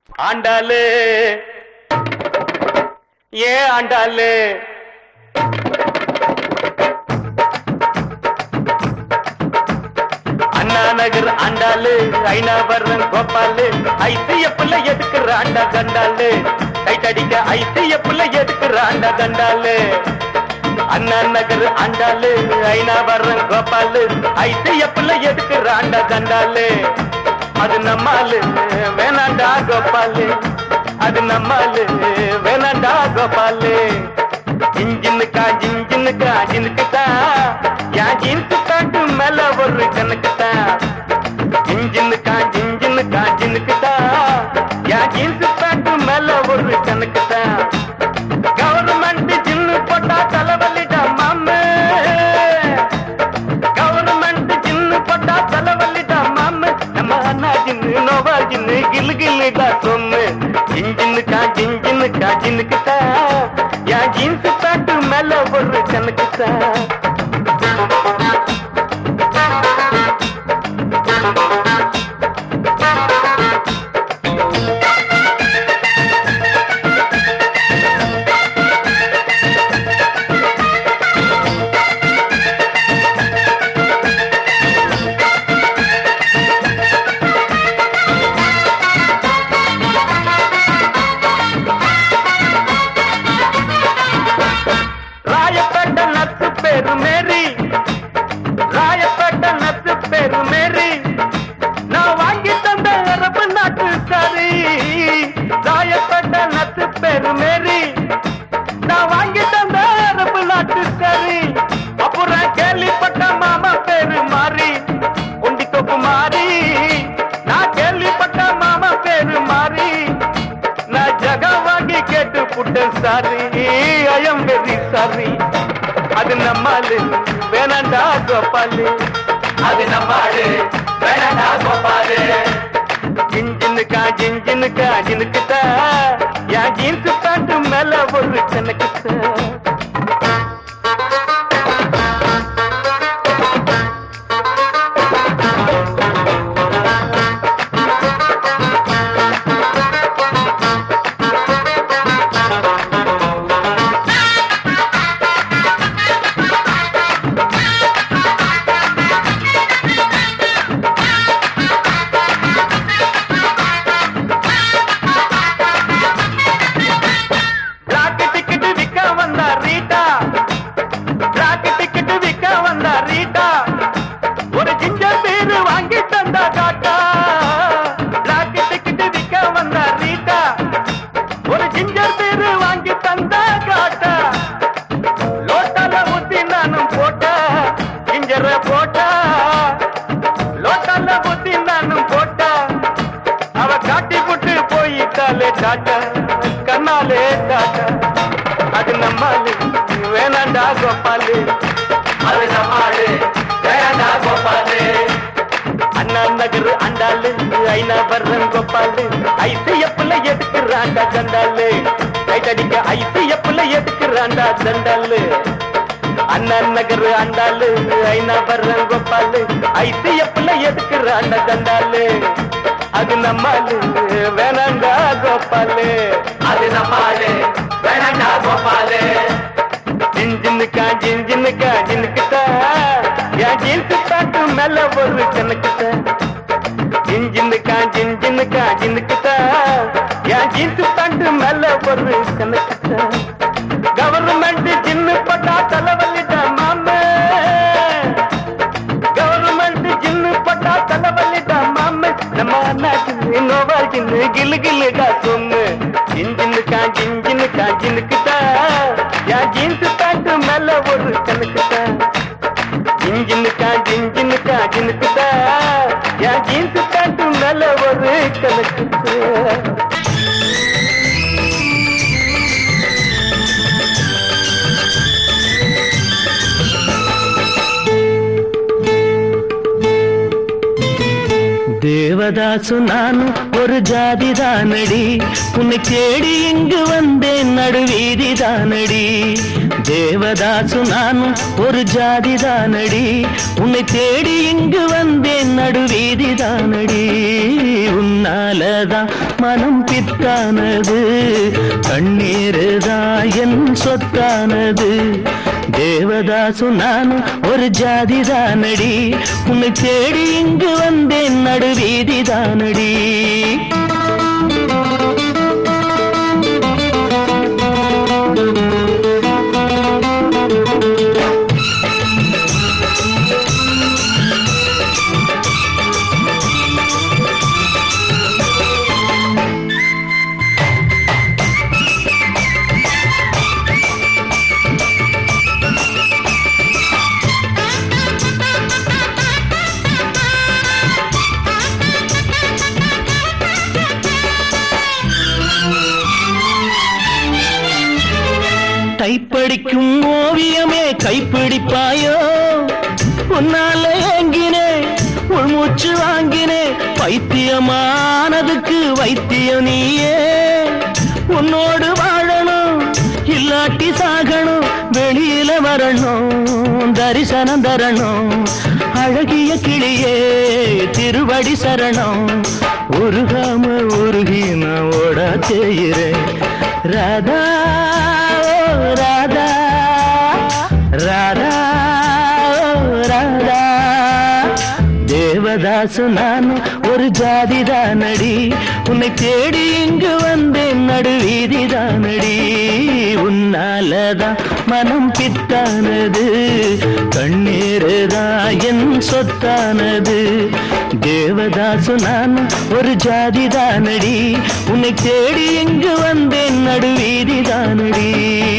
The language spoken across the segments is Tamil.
ஆண்டாளு ஏ ஆண்டாளு அண்ணா நகர் ஆண்டாளு ஐநாவரம் கோபாலு ஐசிஎஃப்ல எதுக்குற ஆண்டா கண்டாளு கைட்டடிக்க ஐசிஎஃப்ல எதுக்குற ஆண்டா கண்டாளு அண்ணா நகர் ஆண்டாளு ஐநாவரம் கோபாலு ஐசிஎஃப்ல எதுக்குற ஆண்டா கண்டாளு அது நம்மாலு வேணாண்டா கோபாலு அது நம்மாலு வேணாண்டா கோபாலு இன்ஜினுக்கா ஜின்ஜினுக்கா ஜினுக்குதா என் ஜீன்ஸ் பேண்ட் மேல ஒரு கணக்குதா இன்ஜினுக்கா ஜின்ஜினுக்கா ஜினுக்குதா என் ஜீன்ஸ் பேண்ட் மேல ஒரு கணக்குதா கவர்மெண்ட் ஜின்னு போட்டா தலைவலிடா மாமே கவர்மெண்ட் ஜின்னு போட்டா தலைவலிடா மாமே நம்ம அண்ணா ஜின்னு நோவா ஜின்னு கில்லு கில்லுடா சொன்னு ஜின்ஜினுக்கா ஜின்ஜினுக்கா ஜினுக்குதா என் ஜீன்ஸ் பேண்ட் மேல ஒரு கணக்குதா ராயப்பேட்ட நத்து பேரு மேரி ராயப்பேட்ட நத்து பேரு மேரி நான் வாங்கி தந்த அரபு நாட்டு கறி ராயப்பேட்ட நத்து பேரு மேரி நான் வாங்கி தந்த அரபு நாட்டு கறி அப்புறம் கேள்விப்பட்ட மாமா பேரு மாறி உண்டி தொப்பு மாறி நான் கேள்விப்பட்ட மாமா பேரு மாறி நான் ஜகா வாங்கி கேட்டு புட்டேன் சாரி ஐயம் வெரி சாரி அது நம்மாலு வேணாண்டா கோபாலு அது நம்மாலு வேணாண்டா கோபாலு ஜின்ஜினுக்கா ஜின்ஜினுக்கா ஜினுக்குதா என் ஜீன்ஸ் பேண்ட் மேல ஒரு கணக்குதா பிளாக் டிக்கெட் விற்க வந்தா ரீட்டா பிளாக் டிக்கெட் விற்க வந்தா ரீட்டா ஒரு ஜிஞ்சர் பீர் வாங்கி தந்தா காட்டா பிளாக் டிக்கெட் விற்க வந்தா ரீட்டா ஒரு ஜிஞ்சர் பீர் வாங்கி தந்தா காட்டா லோட்டால ஊத்தி நானும் போட்டா ஜிஞ்சர போட்டா லோட்டால ஊத்தி நானும் போட்டா அவ காட்டி விட்டு போயிட்டாலே டாட்டா கண்ணாலே டாட்டா அது நம்மாலு வேணாண்டா கோபாலு அது நம்மாலு வேணாண்டா கோபாலு அண்ணா நகர் அண்டாலு ஐநா வர்றன் கோபாலு ஐசிஎஃப்ல எதுக்குறாண்டா தண்டாலு கைட்டடிக்க ஐசிஎஃப்ல எதுக்குறாண்டா தண்டாலு அண்ணா நகர் அண்டாலு ஐநா வர்றன் கோபாலு ஐசிஎஃப்ல எதுக்குறாண்டா தண்டாலு அது நம்மாலு வேணாண்டா கோபாலு அது நம்மாலு வேணாண்டா கோபாலு ஜின்ஜினுக்கா ஜின்ஜினுக்கா ஜினுக்குதா என் ஜீன்ஸ் பேண்ட் மேல ஒரு கணக்குதா ஜின்ஜினுக்கா ஜின்ஜினுக்கா ஜினுக்குதா என் ஜீன்ஸ் பேண்ட் மேல ஒரு கணக்குதா கவர்மெண்ட் ஜின்னு பட்டா தலைவலிடா மாமே கவர்மெண்ட் ஜின்னு பட்டா தலைவலிடா மாமே நம்ம அண்ணாக்கு நோவாக்கின்னு கில்லு கில்லுடா சொன்னு ஜின்ஜினுக்கா ஜின்ஜினுக்கா ஜினுக்குதா என் ஜீன்ஸ் பேண்ட் மேல ஒரு கணக்குதா ஜின்ஜினுக்கா ஜின்ஜினுக்கா ஜினுக்குதா என் ஜீன்ஸ் பேண்ட் மேல ஒரு கணக்குதா దేవదాసు నాను ఓ ஒரு ஜாதி தானடி உன்னை தேடி இங்கு வந்தேன் நடுவீதி தானடி தேவதாசு நானும் ஒரு ஜாதி தானடி உன்னை தேடி இங்கு வந்தேன் நடுவீதி தானடி உன்னாலதான் மனம் பித்தானது கண்ணீருதான் என் சொத்தானது தேவதாசு நானும் ஒரு ஜாதி தானடி உன்னை தேடி இங்கு வந்தேன் நடுவீதி தானடி டைப்படிக்கும் ஓவியமே கைப்பிடிப்பாயோ உன்னால ஏங்கினே உள்மூச்சு வாங்கினே பைத்தியமானதுக்கு வைத்தியம் நீயே உன்னோடு வாழணும் இல்லாட்டி சாகணும் வெளியில வரணும் தரிசனம் தரணும் அழகிய கிளியே திருவடி சரணம் உருகாம உருகி நான் ஓட செய்கிறேன் ராதா ஓ ராதா ராதா ஓ ராதா தேவதாசு நான் ஒரு ஜாதி தானடி உன்னை தேடி இங்கு வந்தேன் நடுவீதி தானடி உன்னாலதான் மனம் பித்தானது கண்ணீருதான் என் சொத்தானது தேவதாசு நான் ஒரு ஜாதி தானடி உன்னை தேடி இங்கு வந்தேன் நடுவீதி தானடி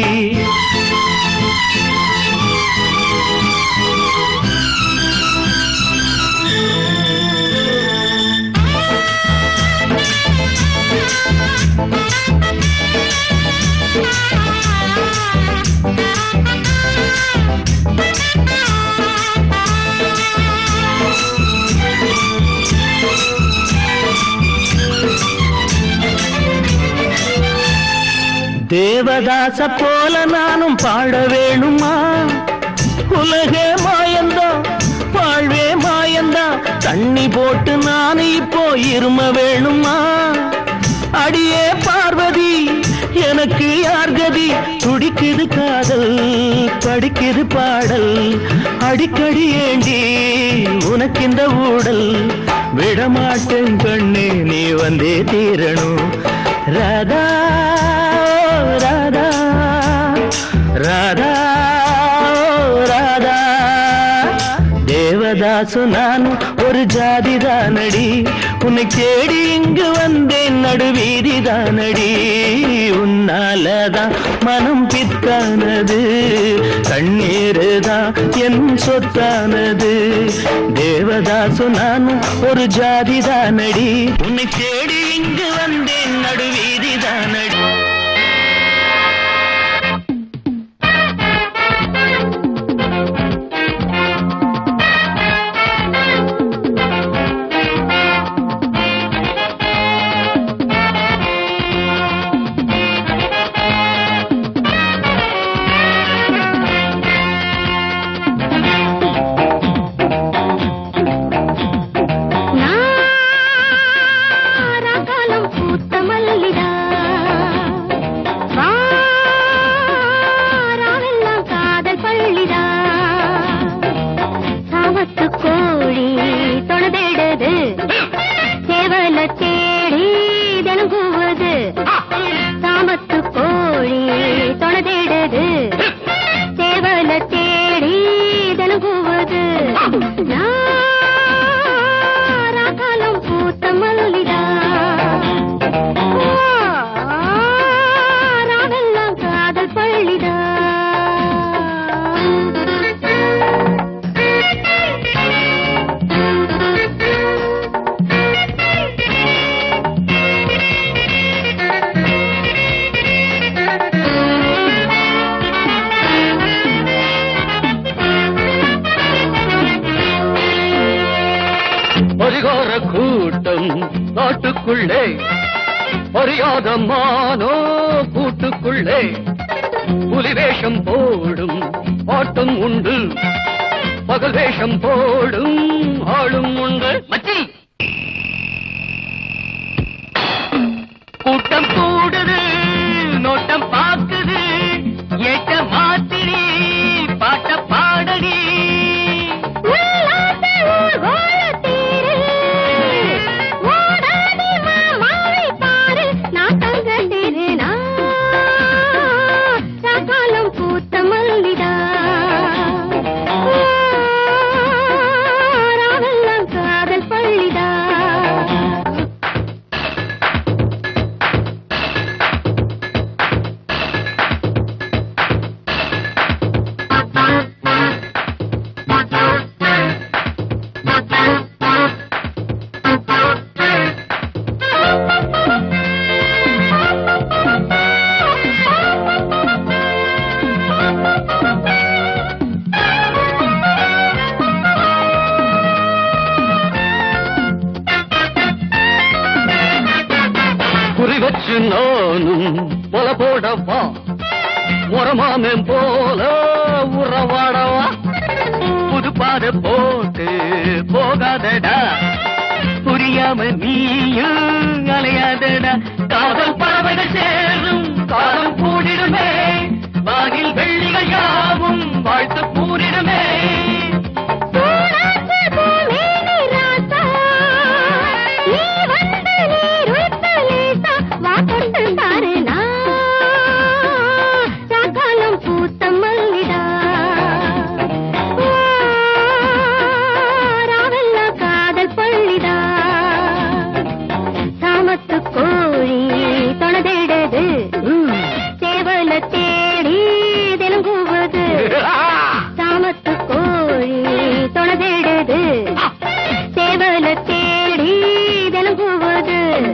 தேவதாச போல நானும் பாட வேணுமா உலகே மாயந்தான் வாழ்வே மாயந்தான் தண்ணி போட்டு நான் இப்போ இரும வேணுமா அடியே பார்வதி எனக்கு யார் கதி துடிக்குது காதல் படிக்குது பாடல் அடிக்கடி ஏண்டி உனக்கு இந்த ஊடல் விடமாட்டேன் கண்ணே நீ வந்தே தீரணும் ராதா ராதா ராதா ராதா தேவதாசு நான் ஒரு ஜாதி தானடி உன்னை தேடி இங்கு வந்தேன் நடுவீதி தானடி உன்னாலதான் மனம் பித்தானது கண்ணீருதான் என் சொத்தானது தேவதாசு நான் ஒரு ஜாதி தானடி உன்னை தேடி இங்கு வந்தேன் நடுவீதி தானடி நாராகாலம் பூத்த மல்லிதா வாராவெல்லாம் காதல் பள்ளிதா சாமத்து கோழி தொழுதேடுது சேவல தேடி தினம் கூவுது சாமத்து கோழி தொழுதேடுது சேவல தேடி தினம் கூவுது நாராகாலம் பூத்த மல்லிதா ராவெல்லாம் காதல் பள்ளிதா காட்டுக்குள்ளே அறியாத மானோ கூட்டுக்குள்ளே புலி வேஷம் போடும் ஆட்டம் உண்டு பகல் வேஷம் போடும் ஆளும் உண்டு மச்சி கூட்டம் கூடுது நோட்டம் பாக்குது ஏட்ட மாத்திரி பாட்ட பாடடி உள்ளாத ஊர்வலத்தேரு, ஓடாதே மாமாவை பாரு, நாட்டங்கண்டேரு நான், ராக்காலம் பூத்த மல்லிடா. ராவெல்லாம் காதல் பள்ளிடா குறி வச்சு நானும் பொல போடவா உரமாமன் போல உறவாடவா புது பாத போட்டு போகாதடா புரியாம நீயும் அலையாதடா காதல் பறவைகள் சேரும் காலம் கூடிடுமே வானில் வெள்ளிகள் யாவும் வாழ்த்து கூறிடுமே பூராச பூமேனி ராசா, நீ வந்து நீருத்த லேசா, வா கொண்டு பாரு நான், ராக்காலம் பூத்த மல்லிடா. ஆ, ராவெல்லாம் காதல் பள்ளிடா. சாமத்து கோழி தொணதேடுது சேவல தேடி தினங்கூவது சாமத்து கோழி தொணதேடுது சேவல தேடி தினங்கூவது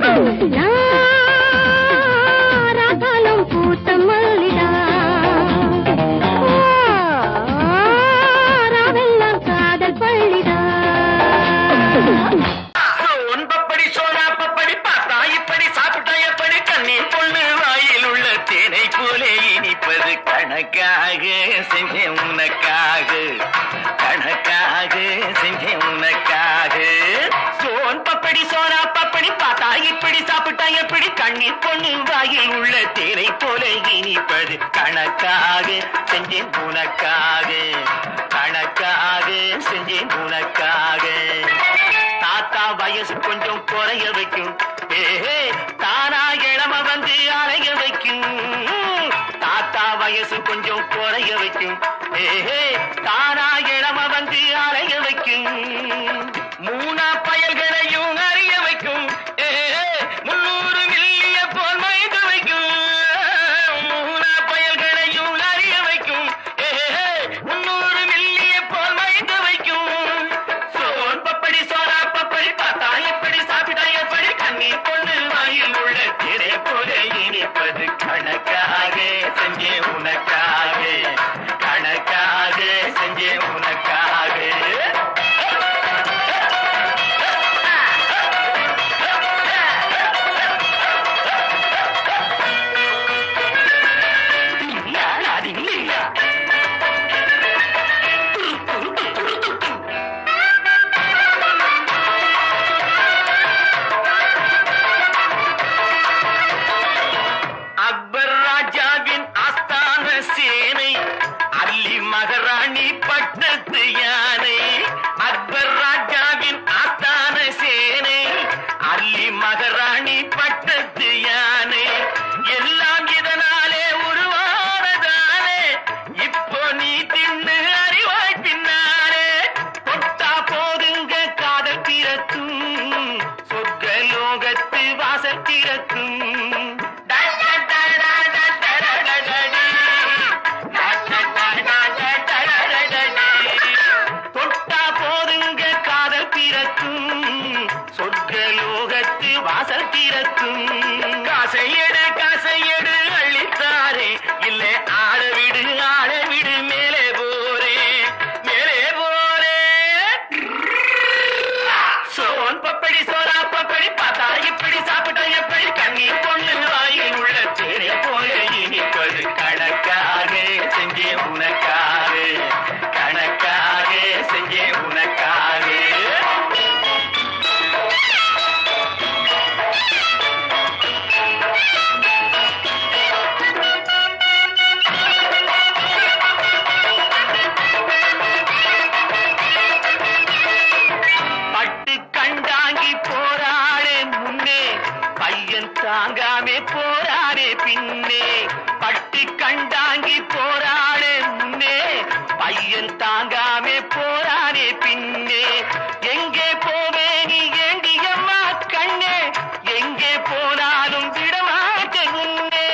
ராகாலம் பூத்த மல்லிடா ராவெல்லாம் காதல் பள்ளிடா ஒன்பப்படி சோறாப்பப்படி பார்த்தா இப்படி சாப்பிட்டா எப்படி கண்ணீர் பொண்ணு வாயில் உள்ள தேனை போலே இனிப்பது கணக்காக செஞ்சேன் உனக்காக கணக்காக செஞ்சேன் உனக்காக சோன் பப்படி சோறா பப்படி பார்த்தா இப்படி சாப்பிட்டா எப்படி கண்ணீர் பொண்ணு வாயில் உள்ள தேனை போல இனிப்பது கணக்காக செஞ்சேன் உனக்காக கணக்காக செஞ்சேன் உனக்காக தாத்தா வயசு கொஞ்சம் குறைய வைக்கும் ஏஹே தானா இளம வந்து அலைய வைக்கும் தாத்தா வயசு கொஞ்சம் குறைய வைக்கும் ஏஹே தானா இளம வந்து அலைய வைக்கும் மூணா பயல்களையும் அறிய வைக்கும் ஏஹே முன்னூறு மில்லிய போல் மயக்க வைக்கும் மூணா பயல்களையும் அறிய வைக்கும் ஏஹே முன்னூறு மில்லிய போல் மயக்க வைக்கும் சோன் பப்படி சோரா பப்படி பார்த்தா எப்படி சாப்பிட்டா எப்படி கண்ணீர் பொண்ணு வாயில் உள்ள திரை போல இனிப்பது கணக்காக செஞ்சே உனக்காக கணக்காக செஞ்சே உனக்காக இல்லையா அது இல்லையா அக்பர் ராஜாவின் ஆஸ்தான சேனை அல்லி மகாராணி பட்டத்து யானை அக்பர் ராஜாவின் ஆஸ்தான சேனை அல்லி மகாராணி பட்டத்து யானை எல்லாம் இதனாலே உருவானதாலே இப்போ நீ தின்னு அறிவாய் பின்னாலே தொட்டா போதுங்க காதல் பிறக்கும் சொர்க்க லோகத்து வாசல் திறக்கும் தொட்டா போதுங்க காதல் பிறக்கும் சொர்க்க லோகத்து வாசல் திறக்கும் காசையடு காசையடு அள்ளித்தாரே இல்லை ஆட விடு ஆட விடு மேலே போரே மேலே போரே சோன் பப்படி சோரா பப்படி பார்த்தா இப்படி சா பையன் தாங்காமே போறானே பின்னே பட்டி கண்டாங்கி போறாளே முன்னே பையன் தாங்காமே போறானே பின்னே எங்கே போவே நீ ஏண்டியம்மா கண்ணே எங்கே போனாலும் விடமாட்டேன் உன்னே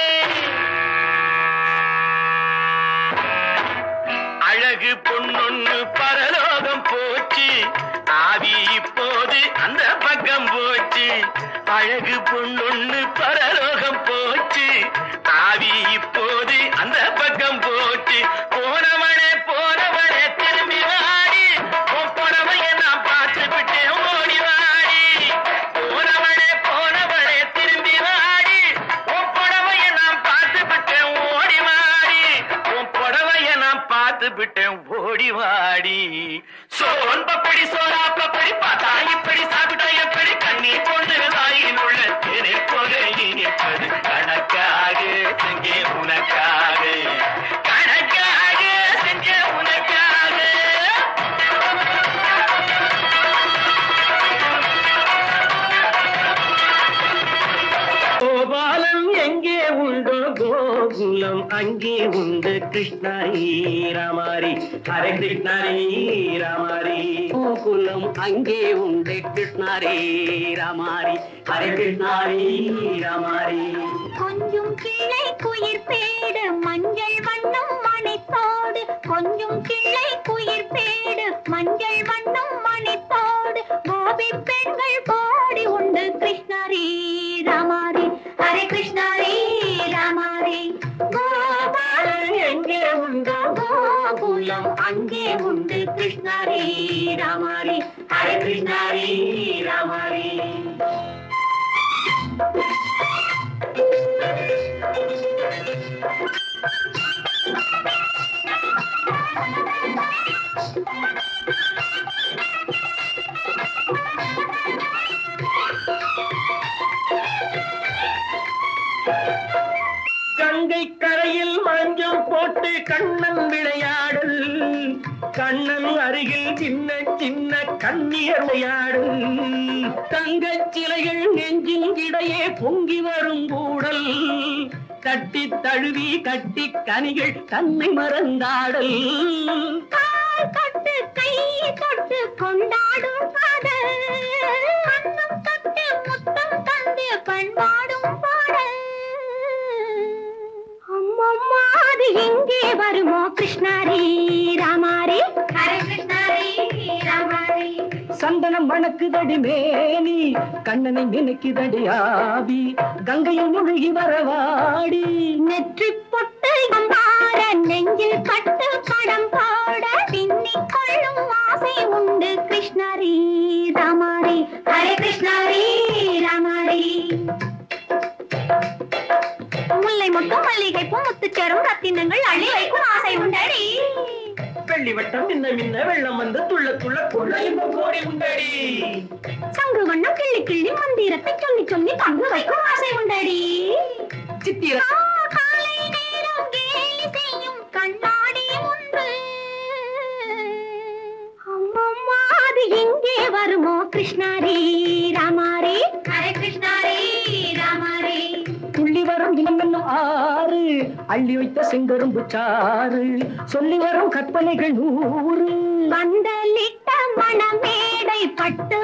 அழகு பொன்னொன்னு பரலோகம் போச்சு ஆவி இப்போது அந்த பக்கம் போச்சு அழகு பொன்னொன்னு பரலோகம் போச்சு ஆவி இப்போது அந்த பக்கம் போச்சு போனவனே போனவனே திரும்பி வாடி போனவைய நான் பார்த்து விட்டேன் ஓடி வாடி போனவனே போனவனே திரும்பி வாடி புடவைய நான் பார்த்து விட்டேன் ஓடி வாடி உன் புடவைய நான் பார்த்து விட்டேன் ஓடி வாடி சோன் பப்படி சோரா பப்படி பார்த்தா இப்படி சாப்பிட்டா எப்படி கண்ணி கொண்டு தாயின் உள்ள திரைப்போது இனிப்பது கணக்காக செஞ்சே உனக்காக கணக்காக செஞ்சே உனக்காக கோபாலம் எங்கே உண்டோ கோகுலம் அங்கே உண்டு கிருஷ்ணாரி ராமாரி ஹரே கிருஷ்ணாரி ராமாரி கோகுலம் அங்கே உண்டு கிருஷ்ணாரி ராமாரி ஹரே கிருஷ்ணாரி ராமாரி கொஞ்சம் கிளை குயிர் பேடு மஞ்சள் வண்ணம் மணித்தோடு கொஞ்சம் கிளை குயிர் பேடு மஞ்சள் வண்ணம் மணித்தோடு கோபி பெண்கள் கோடி உண்டு கிருஷ்ணரே ராமாரி ஹரே கிருஷ்ணரே ராமாரி கோபாலன் எங்கே உண்டோ கோகுலம் அங்கே உண்டு கிருஷ்ணரே ராமாரி ஹரே கிருஷ்ணரே ராமாரி கங்கை கரையில் மஞ்சள் போட்டு கண்ணன் விளையாடல் கண்ணன் அருகில் சின்ன சின்ன கண்ணியர் விளையாடல் தங்கச் சிலைகள் நெஞ்சின் இடையே பொங்கி வரும் கூடல் தட்டி தழுவி கட்டி கனிகள் தன்னை மறந்தாடல் கால் தொட்டு கை தொட்டு கொண்டாடும் பாடல் கண்ணம் தொட்டு முத்தம் தந்து பண்பாடும் பாடல் அம்மம்மா அது எங்கே வருமோ கிருஷ்ணாரி ராமாரி ஹரே கிருஷ்ணாரி ராமாரி சந்தனம் மணக்குதடி மேனி கண்ணனை நினைக்குதடி ஆவி கங்கையில் முழுகி வரவாடி நெற்றி பொட்டு அம்பார நெஞ்சில் கட்டு படம் பாட பின்னிக் கொள்ளும் ஆசை உண்டு கிருஷ்ணரி ராமாரி ஹரே கிருஷ்ணரி ராமாரி முல்லை மொட்டும் மல்லிகை பூ முத்துச்சேரும் ரத்தினங்கள் அள்ளி வைக்கும் ஆசை உண்டடி வெள்ளி வட்டம் மின்ன மின்ன வெள்ளம் வந்து துள்ள துள்ள கொள்ள இன்பம் கோடி உண்டடி சங்கு வண்ணம் கிள்ளி கிள்ளி மந்திரத்தை சொல்லி சொல்லி தங்கு வைக்கும் ஆசை உண்டடி சித்திர ஆ, காலை நேரம் கேலி செய்யும் கண்ணாடி உண்டு அம்மம்மா அது எங்கே வருமோ கிருஷ்ணாரி ராமாரி ஹரே கிருஷ்ணாரி ராமாரி துள்ளி வரும் இனம் என்னும் ஆறு அள்ளி வைத்த செங்கரும்பு சாறு சொல்லி வரும் கற்பனைகள் நூறு பந்தலிட்ட மணமேடை பட்டு